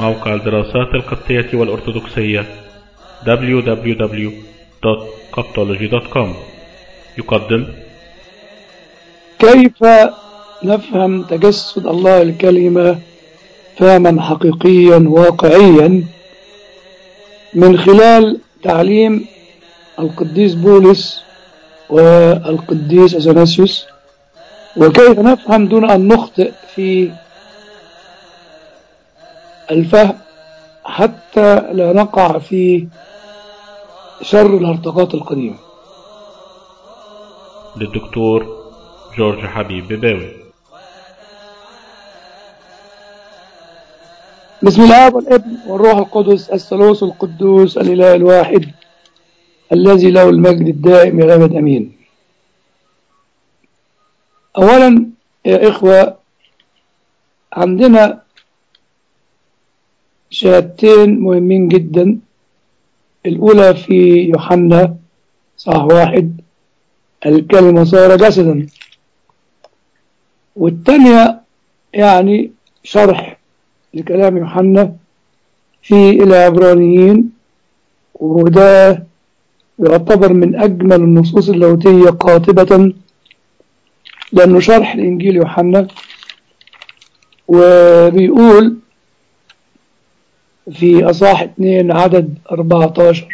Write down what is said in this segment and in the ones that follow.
موقع الدراسات القبطية والأرثوذكسية www.coptology.com يقدم كيف نفهم تجسد الله الكلمة فهما حقيقيا واقعيا من خلال تعليم القديس بولس والقديس أثناسيوس وكيف نفهم دون أن نخطئ في الفهم حتى لا نقع في شر الهرطقات القديمة للدكتور جورج حبيب بباوي بسم الله والابن والروح القدس الثالوث القدوس الإله الواحد الذي له المجد الدائم إلى الأبد أمين أولا يا إخوة عندنا شهادتين مهمين جدا الأولى في يوحنا صح واحد الكلمة صار جسدا والثانية يعني شرح لكلام يوحنا في العبرانيين وده يعتبر من أجمل النصوص اللاهوتية قاطبة لأنه شرح لإنجيل يوحنا وبيقول في أصاح 2 عدد 14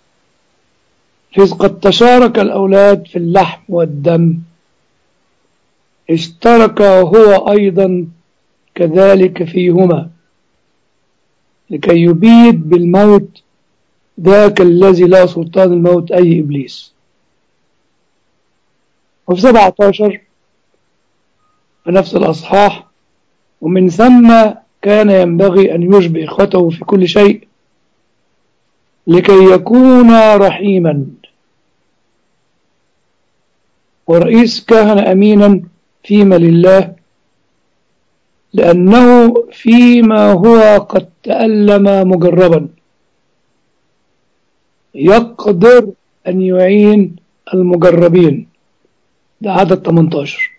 إذ قد تشارك الأولاد في اللحم والدم اشترك هو أيضا كذلك فيهما لكي يبيد بالموت ذاك الذي لا سلطان الموت أي إبليس وفي 17 في نفس الأصحاح ومن ثم كان ينبغي أن يشبه إخوته في كل شيء لكي يكون رحيما ورئيس كهن أمينا فيما لله لأنه فيما هو قد تألم مجربا يقدر أن يعين المجربين ده عدد 18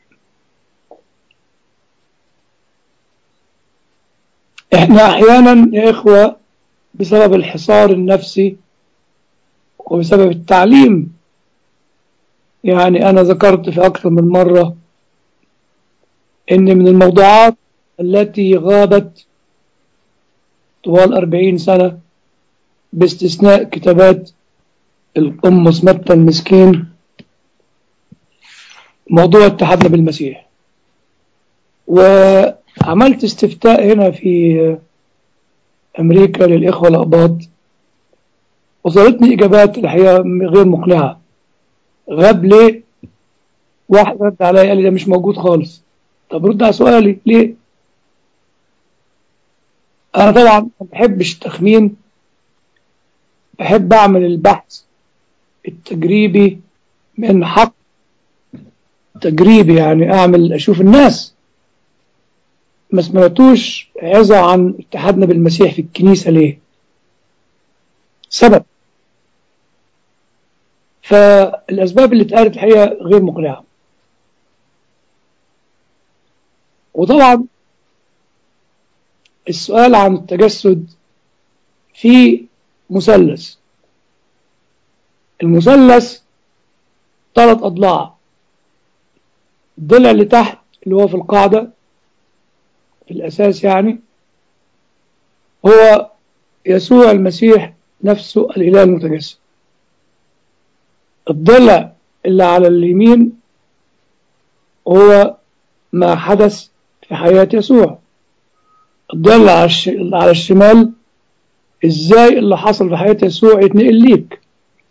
احنا احيانا يا اخوة بسبب الحصار النفسي وبسبب التعليم يعني انا ذكرت في اكثر من مرة ان من الموضوعات التي غابت طوال أربعين سنة باستثناء كتابات القمص متى المسكين موضوع اتحادنا بالمسيح وعملت استفتاء هنا في أمريكا للإخوة الأقباط وصلتني إجابات الحقيقة غير مقنعة غاب ليه واحد رد عليا قال لي ده مش موجود خالص طب رد على سؤالي ليه أنا طبعا ما بحبش التخمين بحب أعمل البحث التجريبي من حق تجريبي يعني أعمل أشوف الناس ما سمعتوش عظة عن اتحادنا بالمسيح في الكنيسة ليه سبب فالأسباب اللي اتقالت الحقيقة غير مقنعة وطبعا السؤال عن التجسد في مثلث المثلث ثلاث أضلاع الضلع اللي تحت اللي هو في القاعدة في الأساس يعني هو يسوع المسيح نفسه الإله المتجسد الضلع اللي على اليمين هو ما حدث في حياة يسوع الضلع على الشمال ازاي اللي حصل في حياة يسوع يتنقل ليك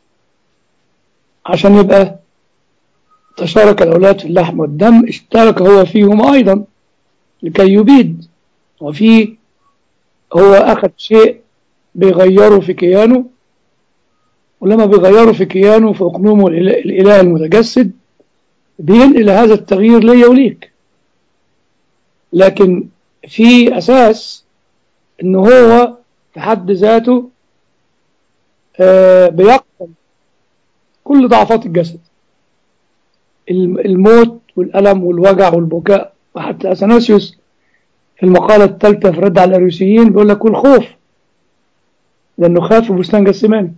عشان يبقى تشارك الأولاد في اللحم والدم اشترك هو فيهم أيضا لكي يبيد وفي هو أخذ شيء بيغيره في كيانه ولما بيغيره في كيانه في أقنومه الإله المتجسد بينقل هذا التغيير ليا وليك لكن في أساس إن هو في حد ذاته بيقتل كل ضعفات الجسد الموت والألم والوجع والبكاء وحتى أثناسيوس في المقالة الثالثة في رد على الأروسيين بيقول لك والخوف لأنه خاف في بستان جسماني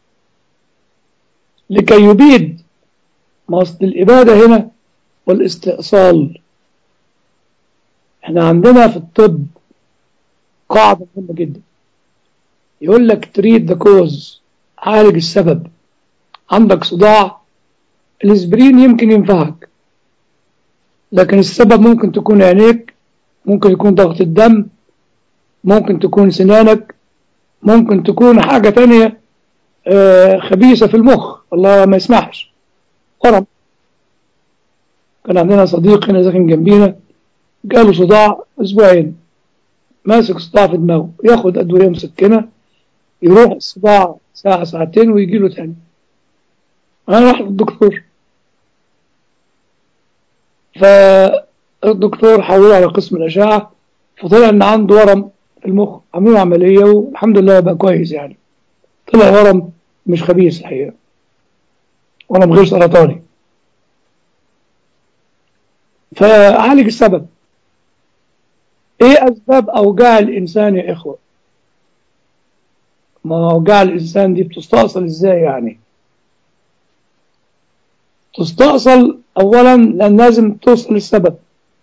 لكي يبيد ما أصل الإبادة هنا والاستئصال احنا عندنا في الطب قاعدة مهمة جدا يقول لك تريد ذا كوز عالج السبب عندك صداع الاسبرين يمكن ينفعك لكن السبب ممكن تكون عينيك ممكن يكون ضغط الدم ممكن تكون سنانك ممكن تكون حاجة تانية آه، خبيثة في المخ الله ما يسمحش ورم كان عندنا صديق هنا ساكن جنبينا جاله صداع اسبوعين ماسك صداع في دماغه ياخد ادويه مسكنه يروح الصداع ساعه ساعتين ويجي له تاني انا راح للدكتور فالدكتور حوله على قسم الاشعه فطلع ان عنده ورم في المخ عملوا عمليه والحمد لله بقى كويس يعني طلع ورم مش خبيث الحقيقه ورم غير سرطاني فعالج السبب ايه اسباب اوجاع الانسان يا اخوه ما اوجاع الانسان دي بتستأصل ازاي يعني تستأصل اولا لان لازم توصل للسبب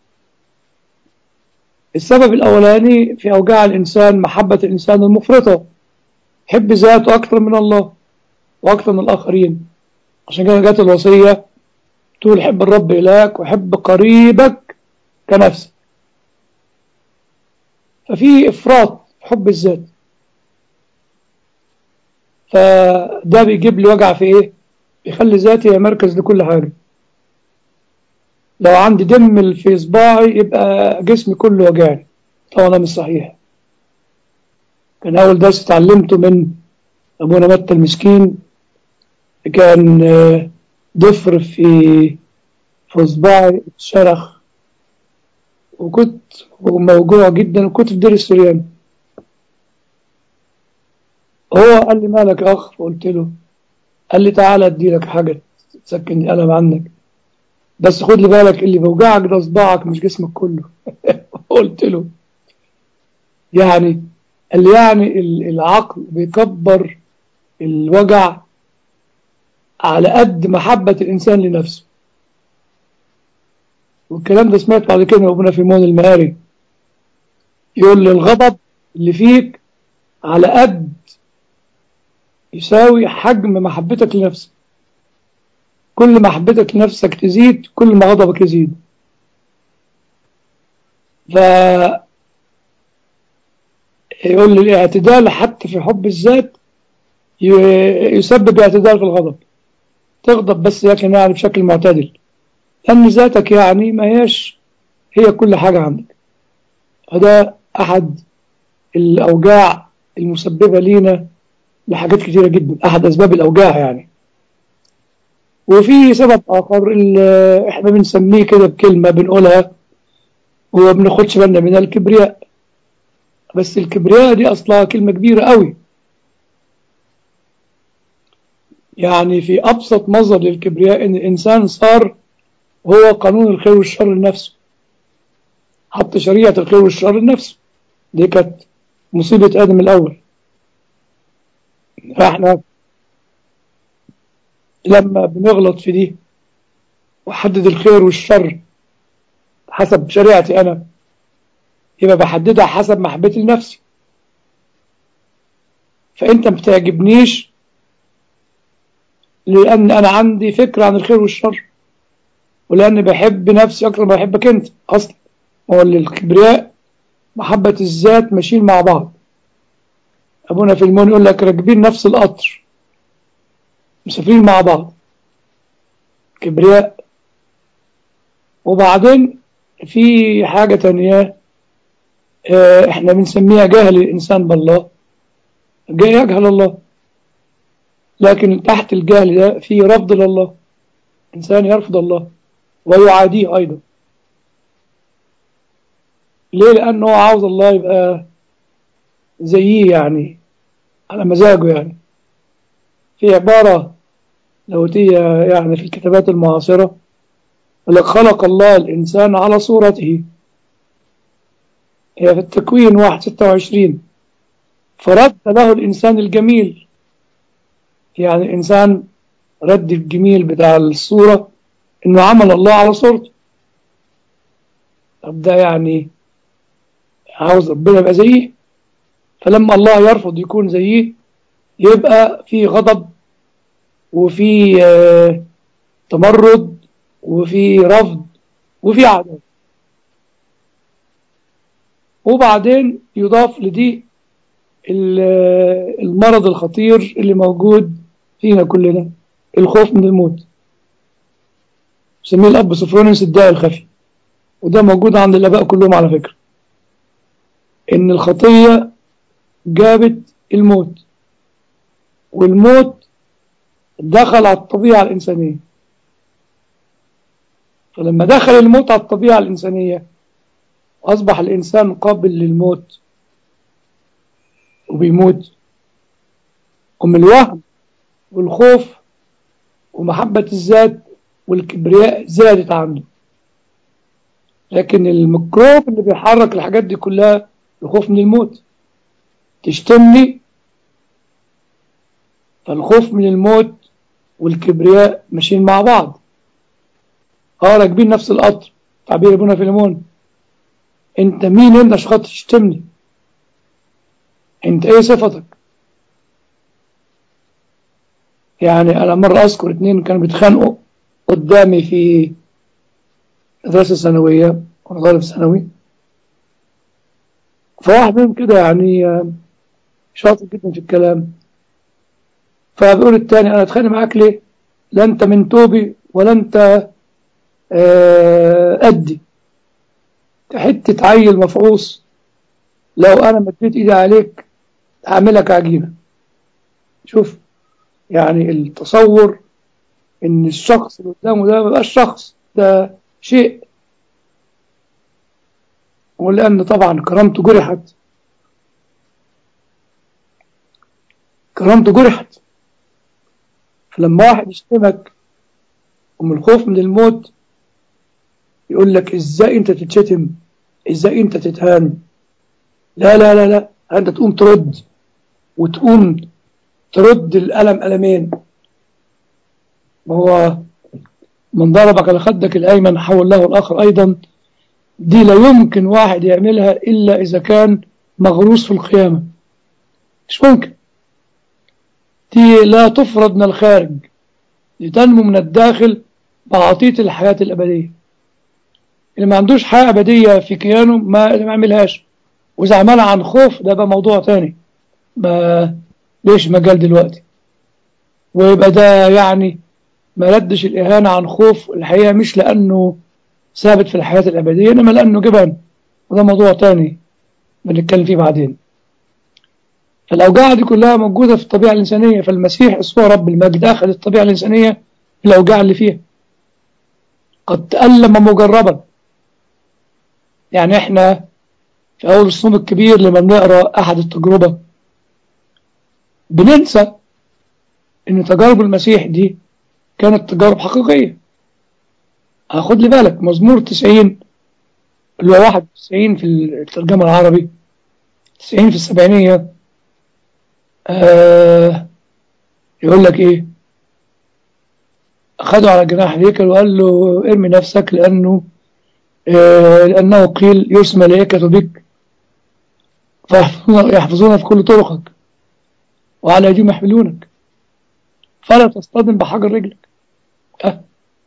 السبب الاولاني في اوجاع الانسان محبة الانسان المفرطة حب ذاته اكثر من الله واكثر من الاخرين عشان كده جت الوصية تقول حب الرب إلهك وحب قريبك كنفسك ففي إفراط في حب الذات فده بيجيب لي وجع في إيه؟ بيخلي ذاتي هي مركز لكل حاجة لو عندي دم في صباعي يبقى جسمي كله وجعني طبعا ده مش صحيح كان أول درس اتعلمته من أبونا متى المسكين كان آه، ضفر في في صباعي شرخ وكنت موجوع جدا وكنت في دير السريان هو قال لي مالك يا اخ فقلت له قال لي تعالى ادي لك حاجه تسكن الالم عنك بس خد لي بالك اللي بيوجعك ده صباعك مش جسمك كله قلت له يعني قال لي يعني ال- العقل بيكبر الوجع على قد محبة الإنسان لنفسه والكلام ده سمعت بعد كده من أبونا فيمون المهاري يقول لي الغضب اللي فيك على قد يساوي حجم محبتك لنفسك كل محبتك لنفسك تزيد كل ما غضبك يزيد ف يقول لي الاعتدال حتى في حب الذات ي- يسبب اعتدال في الغضب تغضب بس لكن يعني بشكل معتدل لأن ذاتك يعني ما هيش هي كل حاجة عندك هذا أحد الأوجاع المسببة لينا لحاجات كتيرة جدا أحد أسباب الأوجاع يعني وفي سبب آخر اللي إحنا بنسميه كده بكلمة بنقولها وما بناخدش بالنا من الكبرياء بس الكبرياء دي أصلها كلمة كبيرة قوي يعني في أبسط مظهر للكبرياء إن الإنسان صار هو قانون الخير والشر لنفسه حط شريعة الخير والشر لنفسه دي كانت مصيبة آدم الأول فإحنا لما بنغلط في دي وحدد الخير والشر حسب شريعتي أنا يبقى بحددها حسب محبتي لنفسي فأنت ما بتعجبنيش لأن أنا عندي فكرة عن الخير والشر ولأن بحب نفسي أكثر ما بحبك أنت أصلا هو اللي الكبرياء محبة الذات ماشيين مع بعض أبونا في المون يقول لك راكبين نفس القطر مسافرين مع بعض كبرياء وبعدين في حاجة تانية آه، احنا بنسميها جهل الإنسان بالله جاي يجهل الله لكن تحت الجهل ده في رفض لله إنسان يرفض الله ويعاديه أيضا ليه لأنه عاوز الله يبقى زيه يعني على مزاجه يعني في عبارة لاهوتية يعني في الكتابات المعاصرة يقول لك خلق الله الإنسان على صورته هي في التكوين واحد ستة وعشرين فرد له الإنسان الجميل يعني الإنسان رد الجميل بتاع الصورة إنه عمل الله على صورته طب ده يعني عاوز ربنا يبقى زيه فلما الله يرفض يكون زيه يبقى في غضب وفي آه تمرد وفي رفض وفي عدم وبعدين يضاف لدي المرض الخطير اللي موجود فينا كلنا الخوف من الموت سميه الأب سفرونيوس الداء الخفي وده موجود عند الآباء كلهم على فكرة إن الخطية جابت الموت والموت دخل على الطبيعة الإنسانية فلما دخل الموت على الطبيعة الإنسانية أصبح الإنسان قابل للموت وبيموت ومن الوهم والخوف ومحبة الذات والكبرياء زادت عنده لكن الميكروب اللي بيحرك الحاجات دي كلها الخوف من الموت تشتمني فالخوف من الموت والكبرياء ماشيين مع بعض اه راكبين نفس القطر تعبير ابونا فيلمون انت مين انت عشان خاطر تشتمني انت ايه صفتك يعني انا مرة اذكر اتنين كانوا بيتخانقوا قدامي في مدرسة ثانوية وانا طالب ثانوي فواحد منهم كده يعني شاطر جدا في الكلام فبيقول التاني انا اتخانق معاك ليه لا انت من توبي ولا انت أدي حتة عيل مفعوص لو أنا مديت إيدي عليك هعملك عجينة شوف يعني التصور إن الشخص اللي قدامه ده ما بقاش شخص ده شيء ولأن طبعا كرامته جرحت كرامته جرحت فلما واحد يشتمك ومن الخوف من الموت يقول لك ازاي انت تتشتم ازاي انت تتهان لا لا لا لا انت تقوم ترد وتقوم ترد الألم ألمين ما هو من ضربك على خدك الأيمن حول له الآخر أيضا دي لا يمكن واحد يعملها إلا إذا كان مغروس في القيامة مش ممكن دي لا تفرض من الخارج لتنمو من الداخل بعطية الحياة الأبدية اللي ما عندوش حياة أبدية في كيانه ما ما يعملهاش وإذا عملها عن خوف ده بقى موضوع تاني ما ليش مجال دلوقتي ويبقى ده يعني ما ردش الإهانة عن خوف الحقيقة مش لأنه ثابت في الحياة الأبدية إنما لأنه جبان وده موضوع تاني بنتكلم فيه بعدين فالأوجاع دي كلها موجودة في الطبيعة الإنسانية فالمسيح اسمه رب المجد أخذ الطبيعة الإنسانية الأوجاع اللي فيها قد تألم مجربا يعني احنا في أول الصوم الكبير لما بنقرأ أحد التجربة بننسى إن تجارب المسيح دي كانت تجارب حقيقية هاخد لي بالك مزمور 90 اللي هو 91 في الترجمة العربي 90 في السبعينية آه يقول لك ايه أخذوا على جناح الهيكل وقال له ارمي نفسك لأنه آه لأنه قيل يرسم ملائكة بك فيحفظون في كل طرقك وعلى أيديهم يحملونك فلا تصطدم بحجر رجلك أه.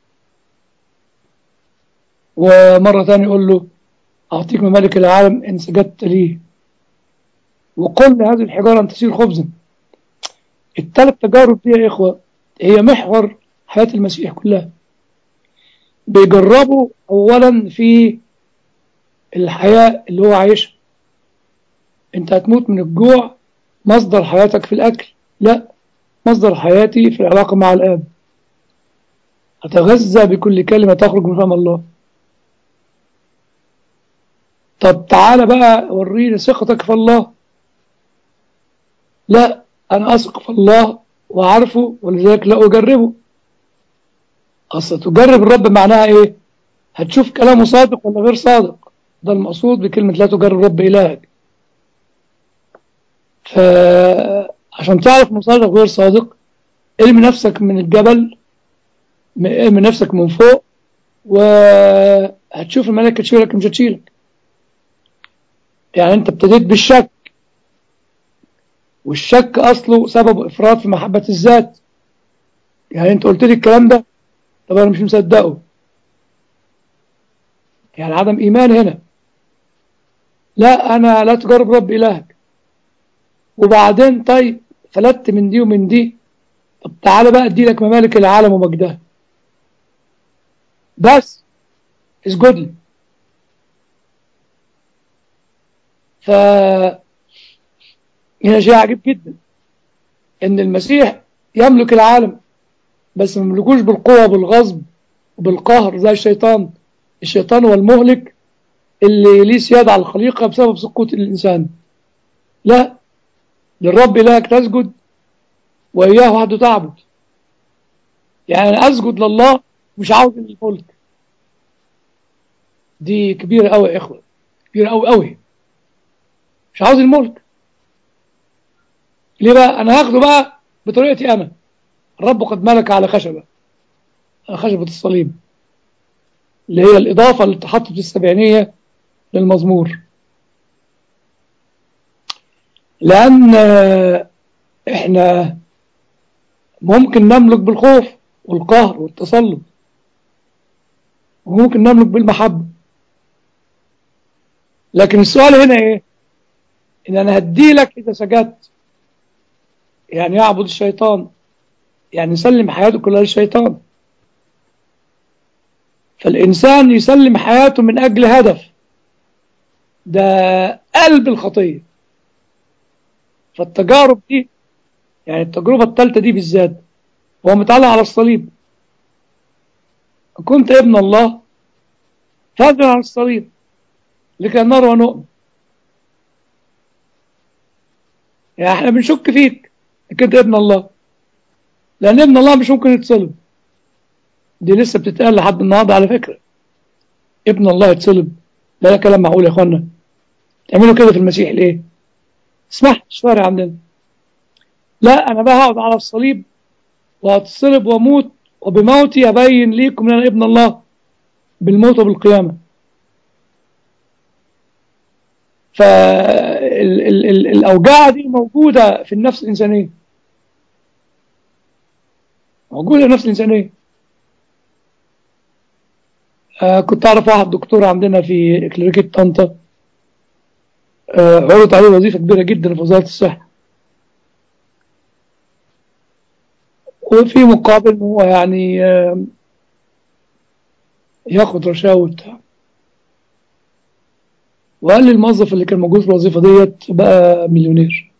ومرة ثانية يقول له أعطيك ممالك العالم إن سجدت لي وقل لهذه الحجارة أن تصير خبزا الثلاث تجارب دي يا إخوة هي محور حياة المسيح كلها بيجربوا أولا في الحياة اللي هو عايشها أنت هتموت من الجوع مصدر حياتك في الأكل لا مصدر حياتي في العلاقة مع الآب أتغذى بكل كلمة تخرج من فم الله طب تعالى بقى وريني ثقتك في الله لا أنا أثق في الله وأعرفه ولذلك لا أجربه أصل تجرب الرب معناها إيه هتشوف كلامه صادق ولا غير صادق ده المقصود بكلمة لا تجرب رب إلهك فعشان تعرف مصادق غير صادق ارمي نفسك من الجبل ارمي نفسك من فوق وهتشوف الملائكة تشيلك مش هتشيلك يعني انت ابتديت بالشك والشك اصله سبب افراط في محبة الذات يعني انت قلت لي الكلام ده طب انا مش مصدقه يعني عدم ايمان هنا لا انا لا تجرب رب الهك وبعدين طيب فلت من دي ومن دي طب تعالى بقى ادي لك ممالك العالم ومجدها بس اسجد لي ف هنا شيء عجيب جدا ان المسيح يملك العالم بس ما يملكوش بالقوة بالغصب وبالقهر زي الشيطان الشيطان هو المهلك اللي ليه سيادة على الخليقة بسبب سقوط الإنسان لا للرب إلهك تسجد وإياه وحده تعبد يعني أنا أسجد لله مش عاوز الملك دي كبيرة قوي يا إخوة كبيرة قوي قوي مش عاوز الملك ليه بقى أنا هاخده بقى بطريقتي أنا الرب قد ملك على خشبة على خشبة الصليب اللي هي الإضافة اللي اتحطت في السبعينية للمزمور لأن إحنا ممكن نملك بالخوف والقهر والتسلط وممكن نملك بالمحبة لكن السؤال هنا إيه إن أنا هدي لك إذا سجدت يعني يعبد الشيطان يعني يسلم حياته كلها للشيطان فالإنسان يسلم حياته من أجل هدف ده قلب الخطية فالتجارب دي يعني التجربة الثالثة دي بالذات هو متعلق على الصليب كنت ابن الله فاضل على الصليب لكي نرى ونؤمن يعني احنا بنشك فيك انك انت ابن الله لان ابن الله مش ممكن يتصلب دي لسه بتتقال لحد النهارده على فكره ابن الله يتصلب لا ده كلام معقول يا اخوانا تعملوا كده في المسيح ليه اسمح الشوارع عندنا لا انا بقى هقعد على الصليب وهتصلب واموت وبموتي ابين ليكم ان انا ابن الله بالموت وبالقيامه فالاوجاع دي موجوده في النفس الانسانيه موجوده في النفس الانسانيه آه كنت اعرف واحد دكتور عندنا في كلينيكيه طنطا آه عرض عليه وظيفه كبيره جدا في وزاره الصحه وفي مقابل ان هو يعني آه ياخد رشاوى وبتاع وقال لي الموظف اللي كان موجود في الوظيفه ديت بقى مليونير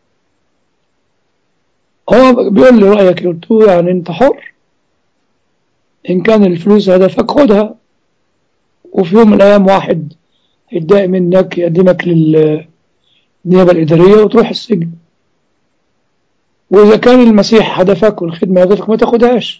هو بيقول لي رايك قلت له يعني انت حر ان كان الفلوس هدفك خدها وفي يوم من الايام واحد يتضايق منك يقدمك للنيابه الاداريه وتروح السجن واذا كان المسيح هدفك والخدمه هدفك ما تاخدهاش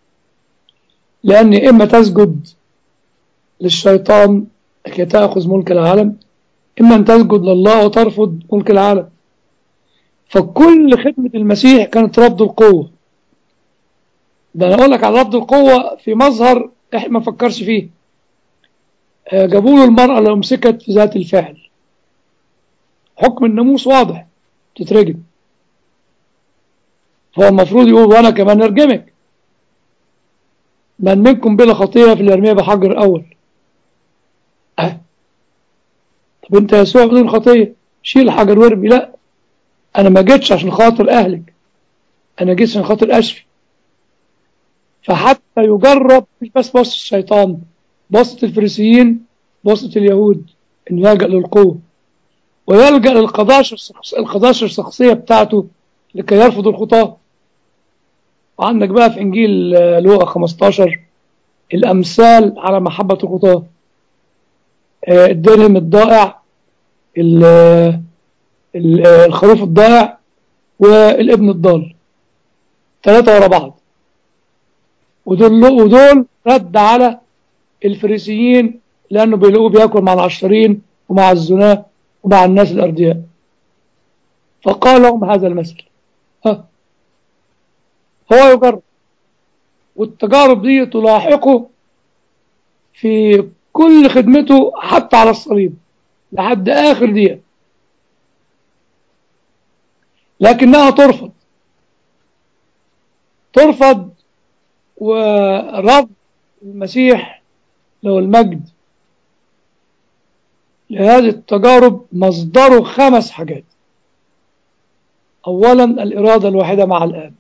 لان اما تسجد للشيطان لكي تأخذ ملك العالم إما أن تسجد لله وترفض ملك العالم فكل خدمة المسيح كانت رفض القوة ده أنا أقول لك على رفض القوة في مظهر إحنا ما فكرش فيه جابوا له المرأة اللي أمسكت في ذات الفعل حكم الناموس واضح تترجم فهو المفروض يقول وأنا كمان نرجمك من منكم بلا خطية في الأرمية بحجر أول أه. طب انت يا يسوع بدون خطيه شيل الحجر وارمي لا انا ما جيتش عشان خاطر اهلك انا جيت عشان خاطر اشفي فحتى يجرب مش بس بص الشيطان بصة الفريسيين بصة اليهود انه يلجأ للقوة ويلجأ للقداشر القداشر الشخصية بتاعته لكي يرفض الخطاة وعندك بقى في انجيل لوقا 15 الامثال على محبة الخطاه الدرهم الضائع الخروف الضائع والابن الضال ثلاثة ورا بعض ودول ودول رد على الفريسيين لأنه بيلاقوه بياكل مع العشرين ومع الزناة ومع الناس الأردياء فقال لهم هذا المثل ها هو يجرب والتجارب دي تلاحقه في كل خدمته حتى على الصليب لحد آخر دقيقة لكنها ترفض ترفض ورفض المسيح له المجد لهذه التجارب مصدره خمس حاجات أولا الإرادة الواحدة مع الآب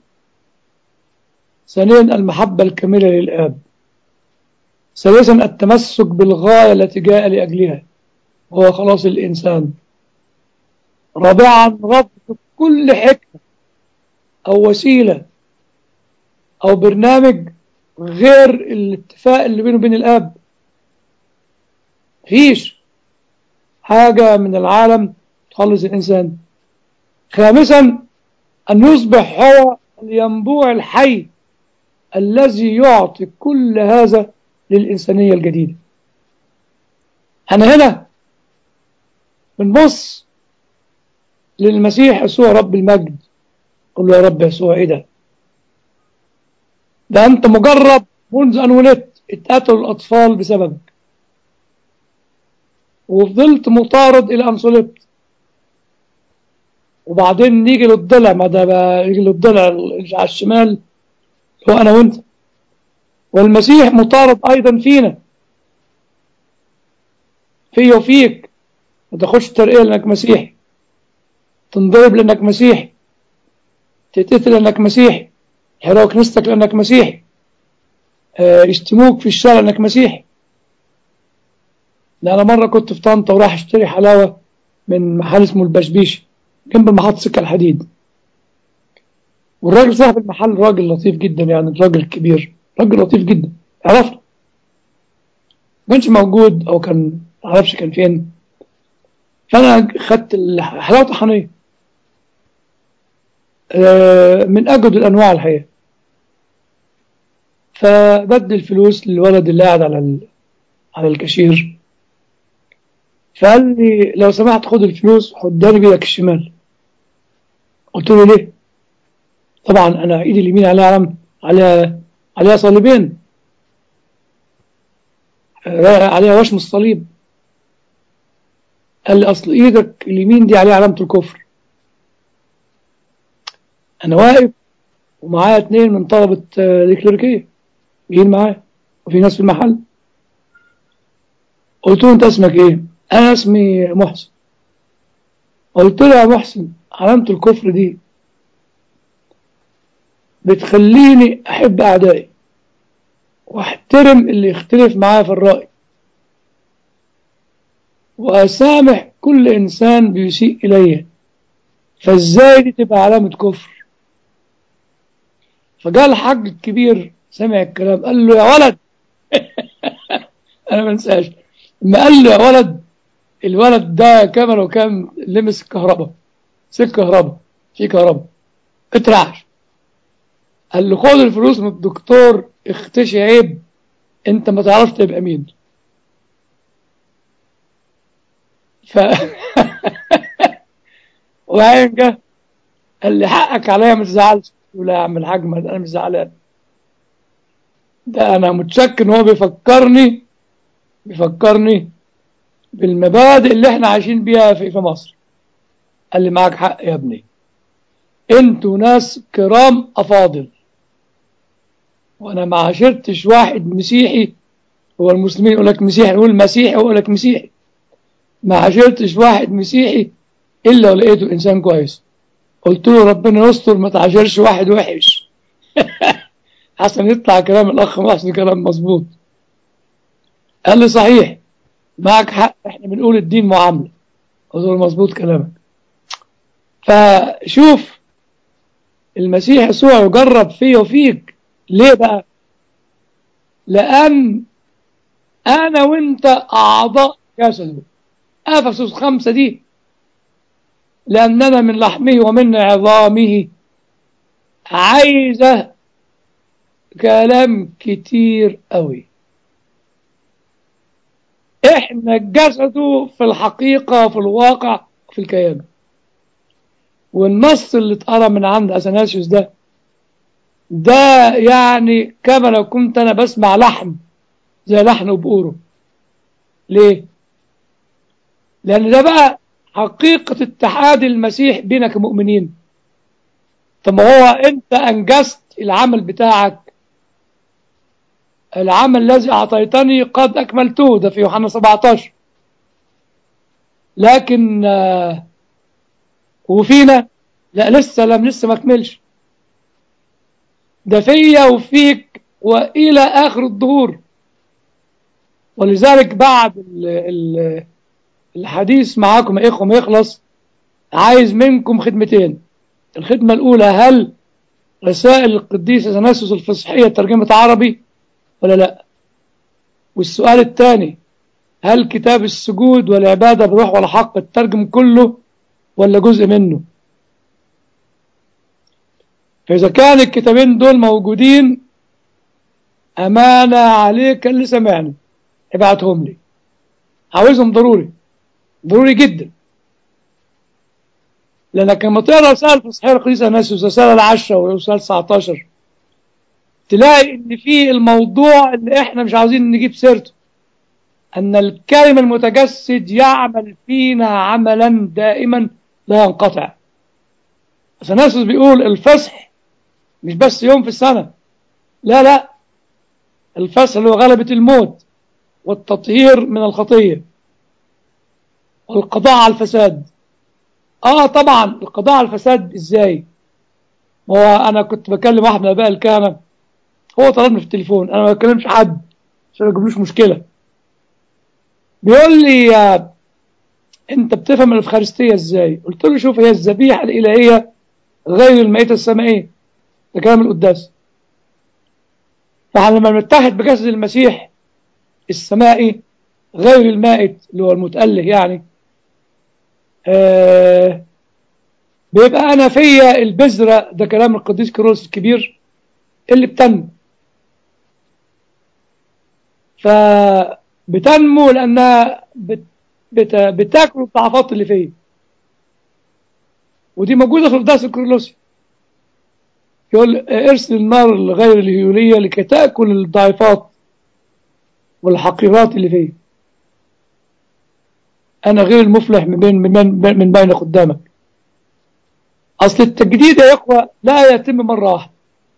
ثانيا المحبة الكاملة للآب ثالثا التمسك بالغاية التي جاء لأجلها وهو خلاص الإنسان رابعا رفض كل حكمة أو وسيلة أو برنامج غير الاتفاق اللي بينه وبين الآب فيش حاجة من العالم تخلص الإنسان خامسا أن يصبح هو الينبوع الحي الذي يعطي كل هذا للإنسانية الجديدة أنا هنا بنبص للمسيح يسوع رب المجد قل له يا رب يسوع ايه ده ده انت مجرب منذ ان ولدت اتقتلوا الاطفال بسببك وفضلت مطارد الى ان صلبت وبعدين نيجي للضلع ما ده بقى يجي للضلع على الشمال هو انا وانت والمسيح مطارد ايضا فينا في وفيك ما تاخدش ترقيه لانك مسيحي تنضرب لانك مسيحي تتقتل لانك مسيحي يحرقوا كنيستك لانك مسيحي اه يشتموك في الشارع انك مسيحي ده انا مره كنت في طنطا وراح اشتري حلاوه من محل اسمه البشبيش جنب محطه سكه الحديد والراجل صاحب المحل راجل لطيف جدا يعني راجل كبير راجل لطيف جدا عرفته ما كانش موجود او كان معرفش كان فين فانا خدت الحلاوه طحنيه من أجد الأنواع الحقيقة فبدي الفلوس للولد اللي قاعد على على الكاشير فقال لي لو سمحت خد الفلوس حطها لي بيدك الشمال قلت له ليه؟ طبعا أنا إيدي اليمين عليها علم عليها عليها صليبين عليها وشم الصليب قال لي أصل إيدك اليمين دي عليها علامة الكفر انا واقف ومعايا اتنين من طلبة الكليريكية جايين معايا وفي ناس في المحل قلت له انت اسمك ايه انا اسمي محسن قلت له يا محسن علامة الكفر دي بتخليني احب اعدائي واحترم اللي يختلف معايا في الرأي واسامح كل انسان بيسيء الي فازاي دي تبقى علامة كفر فجاء الحاج الكبير سمع الكلام قال له يا ولد انا ما انساش لما قال له يا ولد الولد ده كامل وكان لمس الكهرباء سلك كهرباء في كهرباء اترعش قال له خد الفلوس من الدكتور اختشي عيب انت ما تعرفش تبقى مين ف وبعدين جه قال لي حقك عليا ما تزعلش لا يا عم الحاج انا مش زعلان ده انا متشك ان هو بيفكرني بيفكرني بالمبادئ اللي احنا عايشين بيها في, في مصر قال لي معاك حق يا ابني انتوا ناس كرام افاضل وانا ما عاشرتش واحد مسيحي هو المسلمين يقول لك مسيحي يقول مسيحي يقول لك مسيحي ما عاشرتش واحد مسيحي الا ولقيته انسان كويس قلت له ربنا يستر ما تعاشرش واحد وحش حسن يطلع كلام الاخ محسن كلام مظبوط قال لي صحيح معك حق احنا بنقول الدين معامله قلت له مظبوط كلامك فشوف المسيح يسوع يجرب فيه وفيك ليه بقى لأن أنا وأنت أعضاء جسده أفسس خمسة دي لأننا من لحمه ومن عظامه عايزة كلام كتير قوي احنا جسده في الحقيقة في الواقع في الكيان والنص اللي اتقرا من عند اثناسيوس ده ده يعني كما لو كنت انا بسمع لحن زي لحن وبقوره ليه لان ده بقى حقيقة اتحاد المسيح بينا كمؤمنين طب ما هو انت انجزت العمل بتاعك العمل الذي اعطيتني قد اكملته ده في يوحنا 17 لكن آه، وفينا لا لسه لم لسه ما كملش ده فيا وفيك والى اخر الظهور ولذلك بعد ال ال الحديث معاكم يا اخوه ما يخلص عايز منكم خدمتين الخدمه الاولى هل رسائل القديس اثناسيوس الفصحيه ترجمه عربي ولا لا والسؤال الثاني هل كتاب السجود والعباده بروح والحق الترجم كله ولا جزء منه فإذا كان الكتابين دول موجودين أمانة عليك اللي سمعني ابعتهم لي عاوزهم ضروري ضروري جدا لأنك لما تقرا رسالة في صحيح القديس أناسيوس رسالة العشرة ورسالة 19 تلاقي إن في الموضوع اللي إحنا مش عاوزين نجيب سيرته أن الكلمة المتجسد يعمل فينا عملا دائما لا ينقطع أثناسيوس بيقول الفصح مش بس يوم في السنة لا لا الفصح اللي هو غلبة الموت والتطهير من الخطية والقضاء على الفساد اه طبعا القضاء على الفساد ازاي هو انا كنت بكلم واحد من اباء الكهنه هو طلبني في التليفون انا ما بكلمش حد عشان ما يجيبلوش مشكله بيقول لي يا انت بتفهم الافخارستيه ازاي قلت له شوف هي الذبيحه الالهيه غير المائده السمائيه ده كلام القداس فاحنا لما نتحد بجسد المسيح السمائي غير المائت اللي هو المتأله يعني آه بيبقى انا فيا البذره ده كلام القديس كيروس الكبير اللي بتنمو فبتنمو لانها بت بت بتاكل الضعفات اللي فيا ودي موجوده في القداس الكيرلسي يقول ارسل النار الغير الهيوليه لكي تاكل الضعفات والحقيرات اللي فيا انا غير المفلح من بين من, من, من بين قدامك اصل التجديد يا اخوه لا يتم مره واحده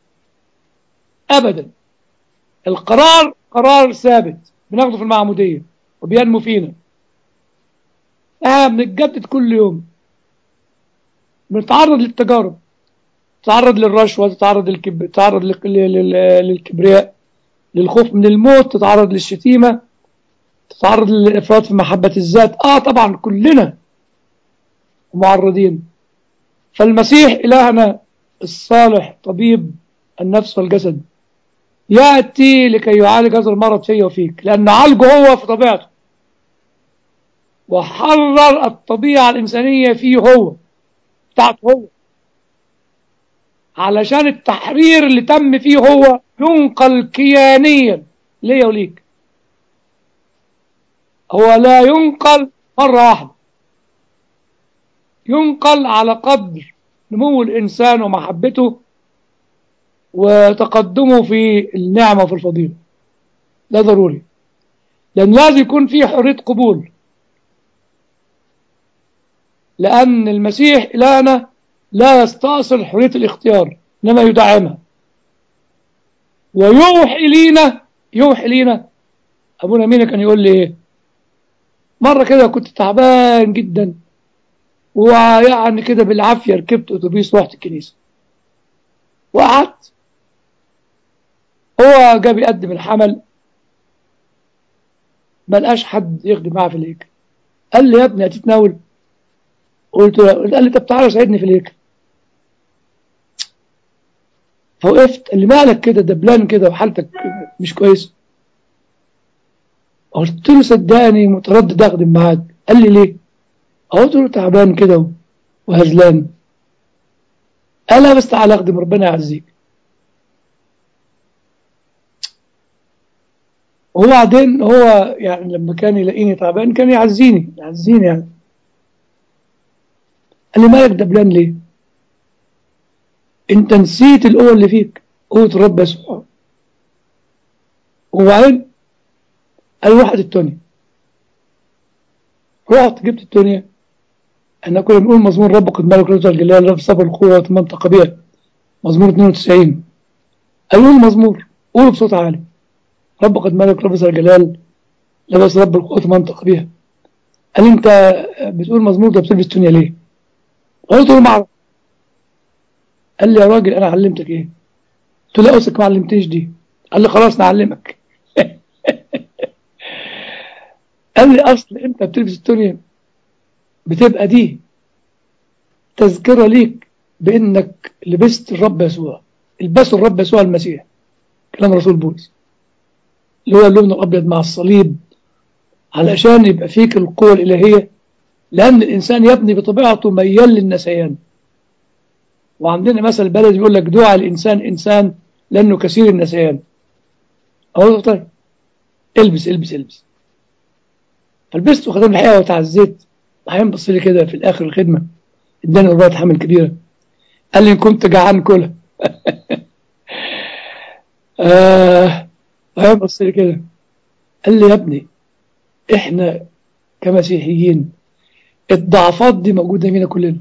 ابدا القرار قرار ثابت بناخده في المعموديه وبينمو فينا احنا بنتجدد كل يوم بنتعرض للتجارب تتعرض للرشوه تتعرض للكب... تتعرض لل... لل... للكبرياء للخوف من الموت تتعرض للشتيمه تتعرض للافراط في محبه الذات اه طبعا كلنا معرضين فالمسيح الهنا الصالح طبيب النفس والجسد ياتي لكي يعالج هذا المرض فيا وفيك لان عالجه هو في طبيعته وحرر الطبيعه الانسانيه فيه هو بتاعته هو علشان التحرير اللي تم فيه هو ينقل كيانيا ليا وليك هو لا ينقل مرة واحدة ينقل على قدر نمو الإنسان ومحبته وتقدمه في النعمة وفي الفضيلة ده ضروري لأن لازم يكون فيه حرية قبول لأن المسيح إلهنا لا يستأصل حرية الاختيار إنما يدعمها ويوحي لينا يوحي لينا أبونا مينا كان يقول لي إيه مرة كده كنت تعبان جدا ويعني كده بالعافية ركبت أتوبيس رحت الكنيسة وقعدت هو جاب يقدم الحمل ما لقاش حد يخدم معاه في الهيكل قال لي يا ابني هتتناول قلت له قال لي طب تعالى ساعدني في الهيكل فوقفت قال لي مالك كده دبلان كده وحالتك مش كويسه قلت له صدقني متردد اخدم معاك قال لي ليه قلت له تعبان كده وهزلان قال لا بس تعالى اخدم ربنا يعزيك وبعدين هو يعني لما كان يلاقيني تعبان كان يعزيني يعزيني يعني قال لي مالك دبلان ليه؟ انت نسيت القوة اللي فيك قوة الرب يسوع وبعدين قال واحد التونية رحت جبت التونية احنا كنا بنقول مزمور رب قد ملك رجل الجلال رب صبر القوة وتمنطق بها مزمور 92 قالوا لي المزمور قولوا بصوت عالي رب قد ملك رب ذا الجلال لبس رب القوة منطق بها قال لي انت بتقول مزمور ده بتلبس تونيا ليه؟ قلت له ما اعرف قال لي يا راجل انا علمتك ايه؟ قلت له لا اسك ما علمتنيش دي قال لي خلاص نعلمك قال لي اصل انت بتلبس التونيا بتبقى دي تذكرة ليك بانك لبست الرب يسوع البسوا الرب يسوع المسيح كلام رسول بولس اللي هو اللون الابيض مع الصليب علشان يبقى فيك القوة الالهية لان الانسان يبني بطبيعته ميال للنسيان وعندنا مثل بلد يقول لك دعاء الانسان انسان لانه كثير النسيان اهو طيب البس البس البس فلبست وخدم الحقيقه وتعزيت بعدين بص لي كده في الاخر الخدمه اداني قربات حمل كبيره قال لي ان كنت جعان كلها آه بعدين بص لي كده قال لي يا ابني احنا كمسيحيين الضعفات دي موجوده فينا كلنا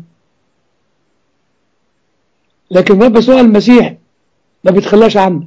لكن رب يسوع المسيح ما بيتخلاش عنه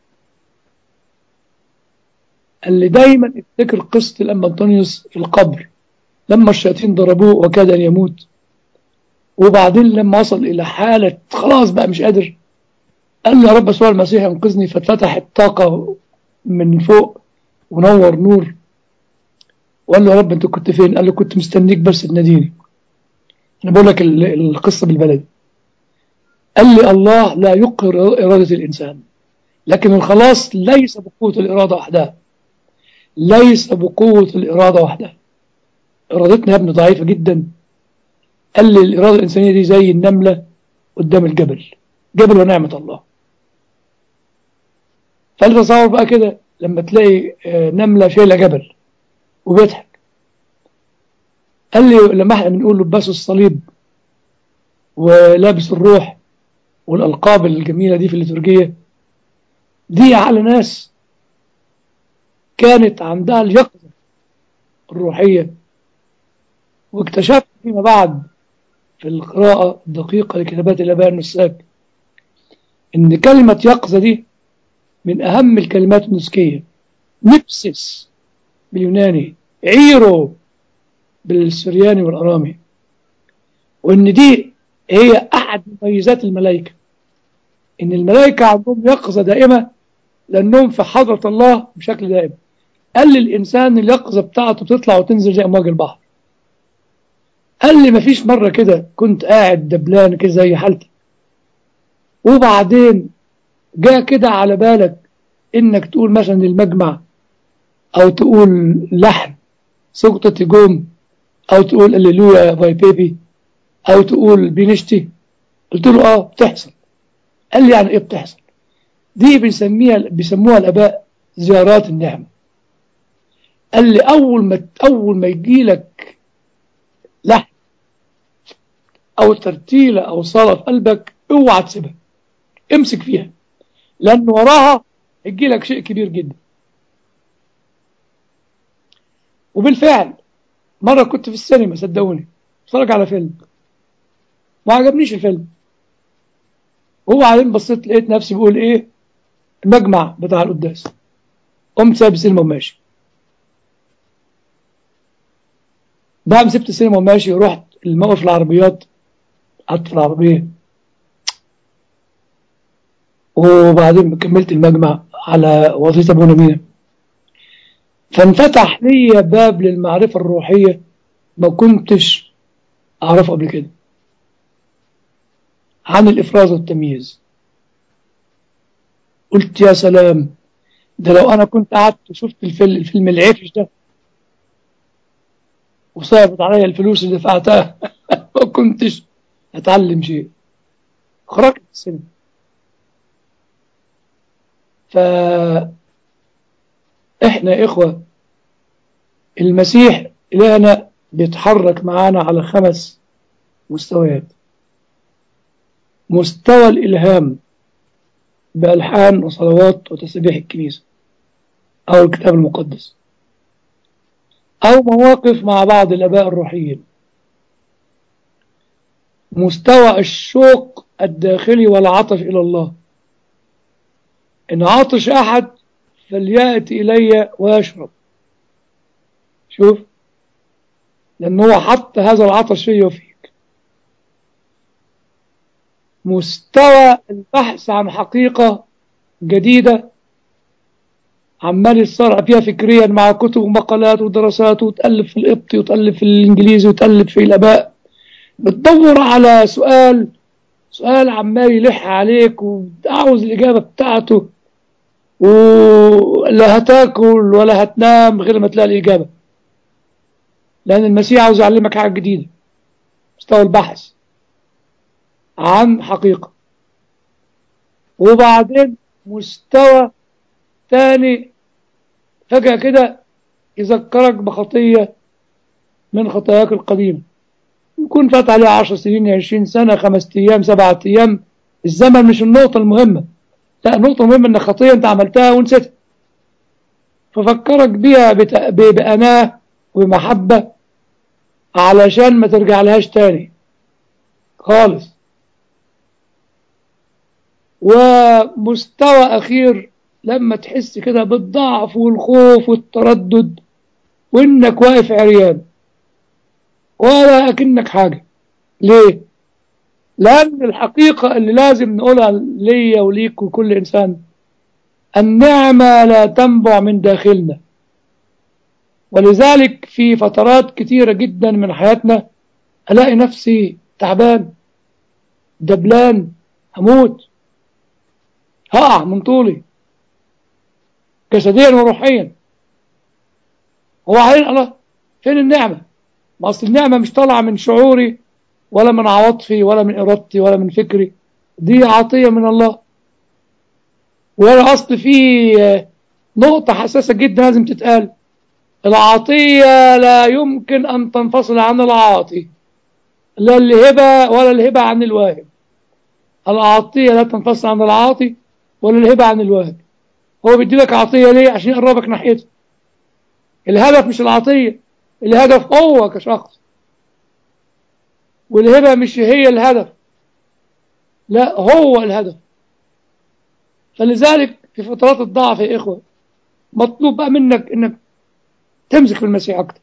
اللي دايما افتكر قصة الأنبا أنطونيوس في القبر لما الشياطين ضربوه وكاد أن يموت وبعدين لما وصل إلى حالة خلاص بقى مش قادر قال له يا رب يسوع المسيح انقذني فاتفتحت طاقة من فوق ونور نور وقال له يا رب انت كنت فين؟ قال له كنت مستنيك بس تناديني انا بقول لك القصة بالبلد قال لي الله لا يقهر إرادة الإنسان لكن الخلاص ليس بقوة الإرادة وحدها ليس بقوة الإرادة وحدها إرادتنا يا ابني ضعيفة جدا قال لي الإرادة الإنسانية دي زي النملة قدام الجبل جبل ونعمة الله فأنت تصور بقى كده لما تلاقي نملة شايلة جبل وبيضحك قال لي لما احنا بنقول لبسوا الصليب ولابس الروح والألقاب الجميلة دي في الليتورجية دي على ناس كانت عندها اليقظة الروحية واكتشفت فيما بعد في القراءة الدقيقة لكتابات الآباء النساك إن كلمة يقظة دي من أهم الكلمات النسكية نبسس باليوناني عيرو بالسرياني والأرامي وإن دي هي أحد مميزات الملائكة إن الملائكة عندهم يقظة دائمة لأنهم في حضرة الله بشكل دائم قال لي الإنسان اليقظة بتاعته بتطلع وتنزل زي أمواج البحر قال لي مفيش مرة كده كنت قاعد دبلان كده زي حالتي وبعدين جاء كده على بالك إنك تقول مثلا المجمع أو تقول لحن سقطة جوم أو تقول الليلويا باي بيبي أو تقول بنشتي قلت له آه بتحصل قال لي يعني إيه بتحصل دي بنسميها بيسموها الآباء زيارات النعمة قال لي أول ما أول ما يجي لك لحن أو ترتيلة أو صلاة في قلبك اوعى تسيبها امسك فيها لأن وراها يجي لك شيء كبير جدا وبالفعل مرة كنت في السينما صدقوني اتفرج على فيلم ما عجبنيش الفيلم وبعدين بصيت لقيت نفسي بقول ايه المجمع بتاع القداس قمت سايب السينما وماشي بعد ما سبت السينما وماشي ورحت الموقف العربيات قعدت في العربية وبعدين كملت المجمع على وظيفة أبونا مينا فانفتح لي باب للمعرفة الروحية ما كنتش أعرفه قبل كده عن الإفراز والتمييز قلت يا سلام ده لو أنا كنت قعدت وشفت الفيلم, الفيلم العفش ده وصعبت عليا الفلوس اللي دفعتها ما كنتش أتعلم شيء خرجت السينما ف احنا يا إخوة المسيح إلهنا بيتحرك معانا على خمس مستويات مستوى الإلهام بألحان وصلوات وتسبيح الكنيسة أو الكتاب المقدس أو مواقف مع بعض الآباء الروحيين مستوى الشوق الداخلي والعطش إلى الله إن عطش أحد فليأتي إلي ويشرب شوف لأن هو حط هذا العطش فيه وفيك مستوى البحث عن حقيقة جديدة عمال يتصارع فيها فكريا مع كتب ومقالات ودراسات وتألف في القبطي وتألف في الإنجليزي وتألف في الآباء بتدور على سؤال سؤال عمال يلح عليك وعاوز الإجابة بتاعته ولا هتاكل ولا هتنام غير ما تلاقي الإجابة لأن المسيح عاوز يعلمك حاجة جديدة مستوى البحث عن حقيقة وبعدين مستوى تاني فجأة كده يذكرك بخطية من خطاياك القديمة يكون فات عليها عشر سنين عشرين سنة خمسة أيام سبعة أيام الزمن مش النقطة المهمة لا النقطة المهمة إن خطية أنت عملتها ونسيتها ففكرك بيها بأناه ومحبة علشان ما ترجع لهاش تاني خالص ومستوى أخير لما تحس كده بالضعف والخوف والتردد وإنك واقف عريان ولا أكنك حاجة ليه؟ لأن الحقيقة اللي لازم نقولها ليا وليك وكل إنسان النعمة لا تنبع من داخلنا ولذلك في فترات كثيرة جدا من حياتنا ألاقي نفسي تعبان دبلان هموت هقع من طولي جسديا وروحيا هو عين الله فين النعمة ما أصل النعمة مش طالعة من شعوري ولا من عواطفي ولا من إرادتي ولا من فكري دي عطية من الله ولا أصل في نقطة حساسة جدا لازم تتقال العطية لا يمكن أن تنفصل عن العاطي لا الهبة ولا الهبة عن الواهب العطية لا تنفصل عن العاطي ولا الهبة عن الواهب هو بيدي لك عطية ليه عشان يقربك ناحيته الهدف مش العطية الهدف هو كشخص والهبة مش هي الهدف لا هو الهدف فلذلك في فترات الضعف يا إخوة مطلوب بقى منك إنك تمسك في المسيح أكتر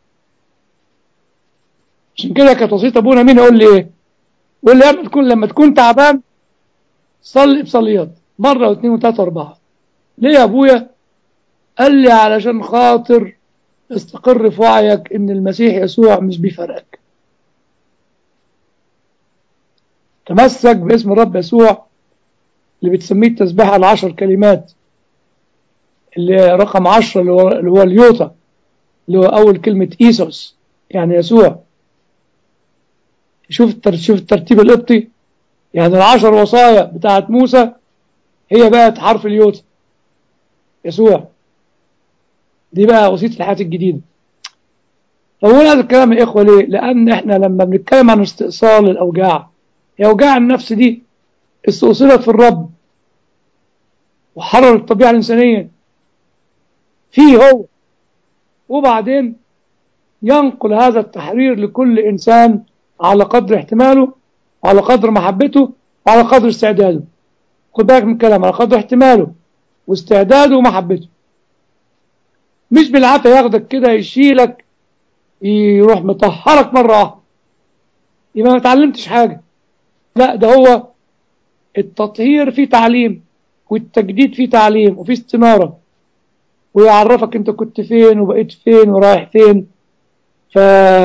عشان كده كانت وصية أبونا مين يقول لي إيه يقول لي لما تكون لما تكون تعبان صلي بصليات مرة واثنين وثلاثة وأربعة ليه يا أبويا قال لي علشان خاطر استقر في وعيك إن المسيح يسوع مش بيفرقك تمسك باسم الرب يسوع اللي بتسميه التسبيحة العشر كلمات اللي رقم عشرة اللي هو, اللي هو اليوتا اللي هو أول كلمة إيسوس يعني يسوع شوف شوف الترتيب القبطي يعني العشر وصايا بتاعت موسى هي بقت حرف اليوتا يسوع دي بقى وصية الحياة الجديدة فقول هذا الكلام يا إخوة ليه؟ لأن إحنا لما بنتكلم عن استئصال الأوجاع هي أوجاع النفس دي استؤصلت في الرب وحرر الطبيعة الإنسانية فيه هو وبعدين ينقل هذا التحرير لكل إنسان على قدر احتماله وعلى قدر محبته وعلى قدر استعداده خد بالك من الكلام على قدر احتماله واستعداده ومحبته مش بالعافية ياخدك كده يشيلك يروح مطهرك مرة واحدة يبقى ما اتعلمتش حاجة لا ده هو التطهير فيه تعليم والتجديد فيه تعليم وفيه استنارة ويعرفك انت كنت فين وبقيت فين ورايح فين ف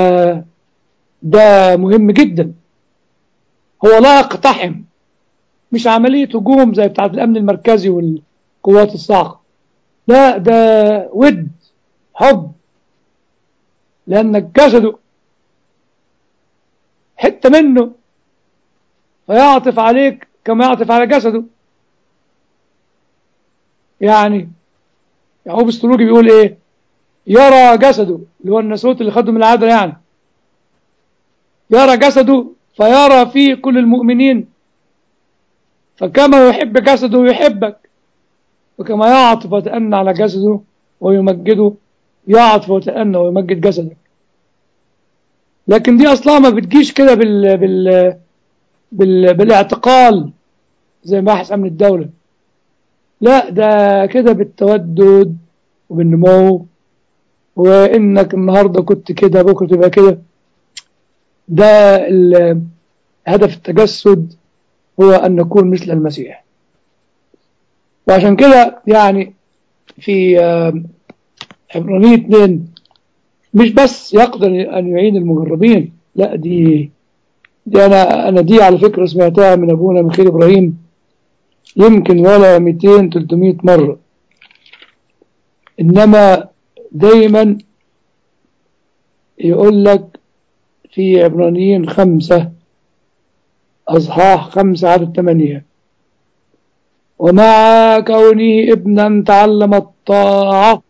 ده مهم جدا هو لا يقتحم مش عملية هجوم زي بتاعة الأمن المركزي والقوات الصاعقة لا ده ود حب لأنك جسده حتة منه فيعطف عليك كما يعطف على جسده يعني يعقوب السلوكي بيقول ايه يرى جسده اللي هو الناسوت اللي خده من العذراء يعني يرى جسده فيرى فيه كل المؤمنين فكما يحب جسده يحبك وكما يعطف ويتأنى على جسده ويمجده يعطف ويتأنى ويمجد جسدك لكن دي اصلا ما بتجيش كده بال... بال... بال... بالاعتقال زي مباحث امن الدوله لا ده كده بالتودد وبالنمو وانك النهارده كنت كده بكره تبقى كده ده ال- هدف التجسد هو ان نكون مثل المسيح وعشان كده يعني في آه، عبرانية اتنين مش بس يقدر ان يعين المجربين لا دي دي انا انا دي على فكره سمعتها من ابونا ميخيل ابراهيم يمكن ولا 200 300 مره انما دايما يقول لك في عبرانيين خمسة أصحاح خمسة عدد ثمانية ومع كونه ابنا تعلم الطاعة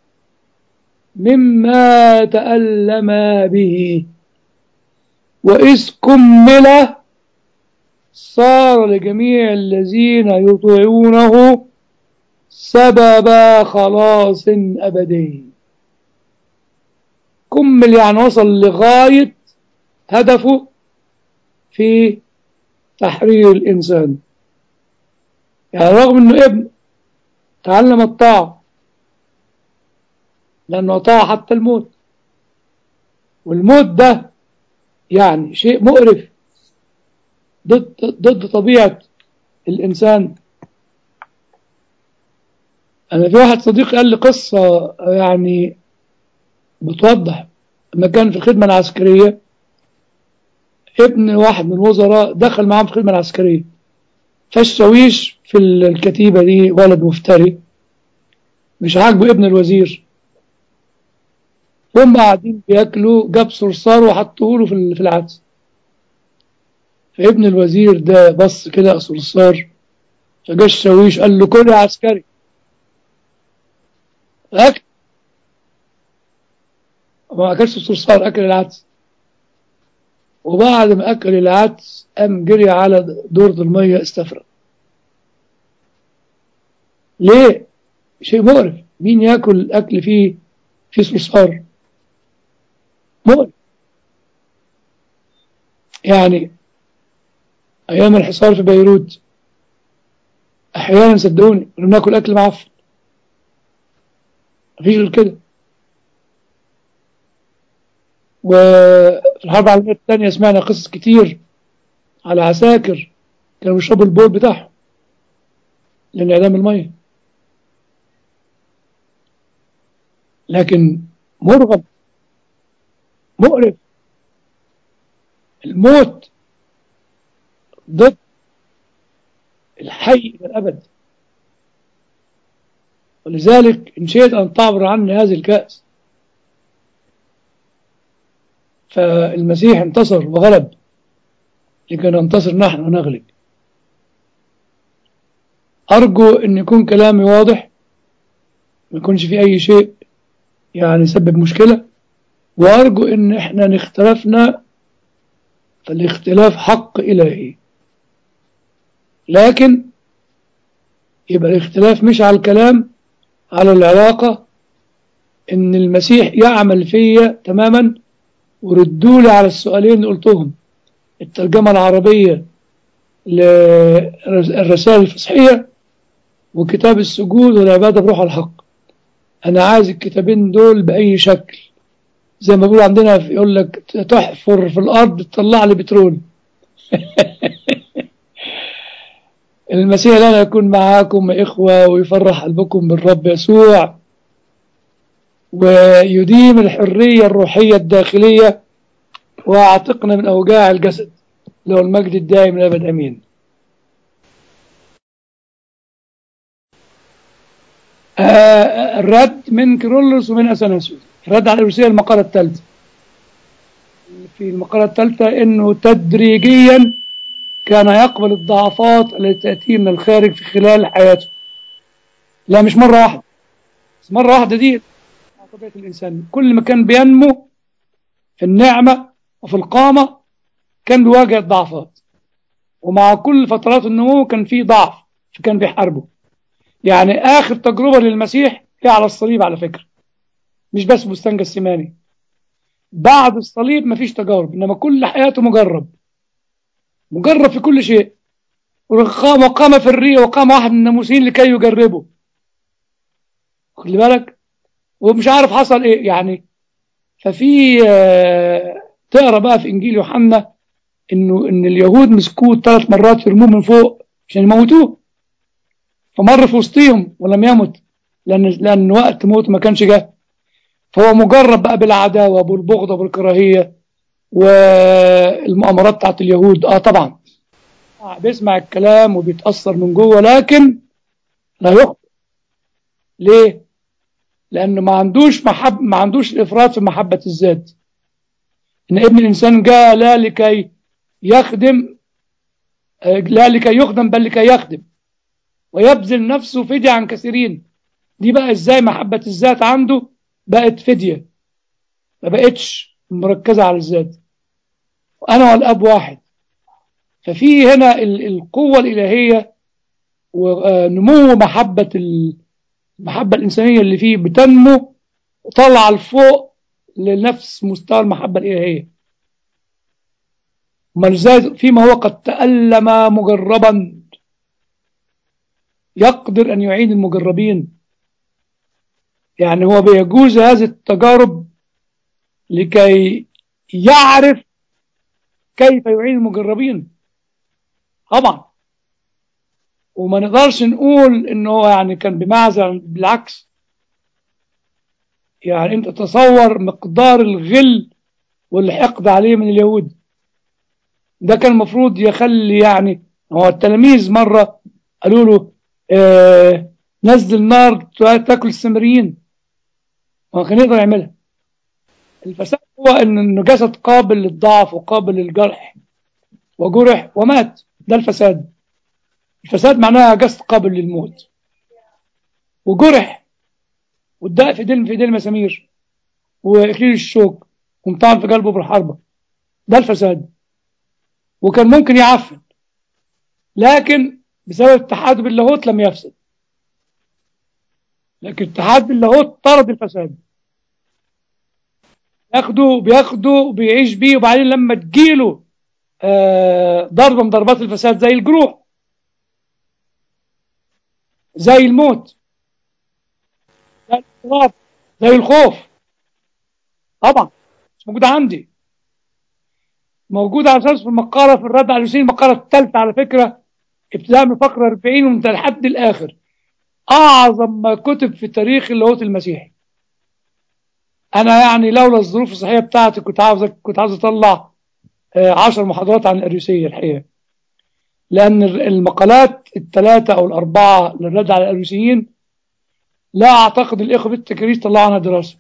مما تألم به وإذ كمل صار لجميع الذين يطيعونه سبب خلاص أبدي كمل يعني وصل لغاية هدفه في تحرير الإنسان يعني رغم أنه ابن تعلم الطاعة لأنه طاعة حتى الموت والموت ده يعني شيء مقرف ضد ضد طبيعة الإنسان أنا في واحد صديقي قال لي قصة يعني بتوضح لما كان في الخدمة العسكرية ابن واحد من الوزراء دخل معاهم في الخدمة العسكرية فالشاويش في الكتيبة دي ولد مفتري مش عاجبه ابن الوزير هم قاعدين بياكلوا جاب صرصار وحطوه له في في العدس فابن الوزير ده بص كده صرصار فجا الشاويش قال له كل يا عسكري اكل ما اكلش الصرصار اكل العدس وبعد ما اكل العدس قام جري على دورة المية استفرغ ليه شيء مقرف مين ياكل اكل فيه فيه صرصار مقرف يعني ايام الحصار في بيروت احيانا صدقوني كنا بناكل اكل معفن مفيش غير كده وفي الحرب العالمية الثانية سمعنا قصص كتير على عساكر كانوا بيشربوا البول بتاعهم لانعدام المية لكن مرغب مقرف الموت ضد الحي إلى الأبد ولذلك إن شئت أن تعبر عني هذه الكأس فالمسيح انتصر وغلب لكي ننتصر نحن ونغلب أرجو أن يكون كلامي واضح ما يكونش في أي شيء يعني يسبب مشكلة وأرجو أن إحنا اختلفنا فالاختلاف حق إلهي لكن يبقى الاختلاف مش على الكلام على العلاقة ان المسيح يعمل فيا تماما وردوا لي على السؤالين اللي قلتهم الترجمة العربية للرسائل الفصحية وكتاب السجود والعبادة بروح الحق أنا عايز الكتابين دول بأي شكل زي ما بيقول عندنا يقول لك تحفر في الأرض تطلع لي بترول المسيح لنا يكون معاكم إخوة ويفرح قلبكم بالرب يسوع ويديم الحرية الروحية الداخلية وأعتقنا من أوجاع الجسد له المجد الدائم لأبد أمين آه الرد من كيرلس ومن أثناسيوس الرد على الروسية المقالة الثالثة في المقالة الثالثة أنه تدريجيا كان يقبل الضعفات التي تأتي من الخارج في خلال حياته لا مش مرة واحدة بس مرة واحدة دي طبيعة الإنسان كل ما كان بينمو في النعمة وفي القامة كان بيواجه الضعفات ومع كل فترات النمو كان في ضعف فكان بيحاربه يعني آخر تجربة للمسيح هي على الصليب على فكرة مش بس بستان جسيماني بعد الصليب مفيش تجارب إنما كل حياته مجرب مجرب في كل شيء وقام وقام في الرية وقام واحد من الناموسين لكي يجربه خلي بالك ومش عارف حصل ايه يعني ففي آه تقرا بقى في انجيل يوحنا انه ان اليهود مسكوه ثلاث مرات يرموه من فوق عشان يموتوه فمر في وسطهم ولم يمت لان لان وقت موته ما كانش جه فهو مجرب بقى بالعداوه والبغضه والكراهيه والمؤامرات بتاعت اليهود اه طبعا بيسمع الكلام وبيتاثر من جوه لكن لا يخطئ ليه؟ لانه ما عندوش محب ما عندوش افراط في محبه الذات ان ابن الانسان جاء لا لكي يخدم لا لكي يخدم بل لكي يخدم ويبذل نفسه فدية عن كثيرين دي بقى ازاي محبة الذات عنده بقت فدية ما بقتش مركزة على الذات وأنا والأب واحد ففي هنا القوة الإلهية ونمو محبة المحبة الإنسانية اللي فيه بتنمو وطلع لفوق لنفس مستوى المحبة الإلهية امال ازاي فيما هو قد تألم مجربا يقدر أن يعين المجربين يعني هو بيجوز هذه التجارب لكي يعرف كيف يعين المجربين طبعا وما نقدرش نقول انه هو يعني كان بمعزل بالعكس يعني انت تصور مقدار الغل والحقد عليه من اليهود ده كان المفروض يخلي يعني هو التلاميذ مرة قالوا له آه نزل نار تاكل السامريين هو كان يقدر يعملها الفساد هو ان انه جسد قابل للضعف وقابل للجرح وجرح ومات ده الفساد الفساد معناها جسد قابل للموت وجرح واتدق في ايديه في ايديه المسامير واكليل الشوك ومطعن في قلبه بالحربه ده الفساد وكان ممكن يعفن لكن بسبب اتحاده باللاهوت لم يفسد لكن اتحاد باللاهوت طرد الفساد ياخده بياخده بيعيش بيه وبعدين لما تجيله آه ضربة من ضربات الفساد زي الجروح زي الموت زي الاضطراب زي الخوف طبعا مش موجودة عندي موجودة على أساس في المقالة في الرد على اليوسين المقالة الثالثة على فكرة ابتداء من فقرة 40 وانت لحد الآخر أعظم ما كتب في تاريخ اللاهوت المسيحي أنا يعني لولا الظروف الصحية بتاعتي كنت عاوز كنت عاوز أطلع عشر محاضرات عن الأريوسية الحقيقة لأن المقالات الثلاثة أو الأربعة للرد على الأريوسيين لا أعتقد الإخوة بالتكريس طلعوا عنها دراسة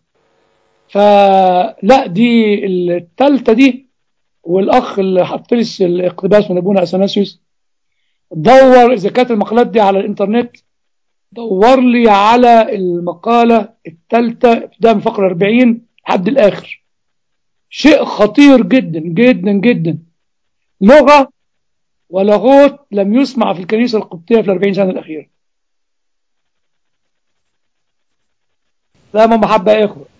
فلا دي الثالثة دي والأخ اللي حط لي الاقتباس من أبونا أثناسيوس دور إذا كانت المقالات دي على الإنترنت دور لي على المقالة الثالثة ابتداء من فقرة 40 لحد الآخر شيء خطير جدا جدا جدا لغة ولاغوت لم يسمع في الكنيسة القبطية في الأربعين سنة الأخيرة لا ما محبة يا إخوة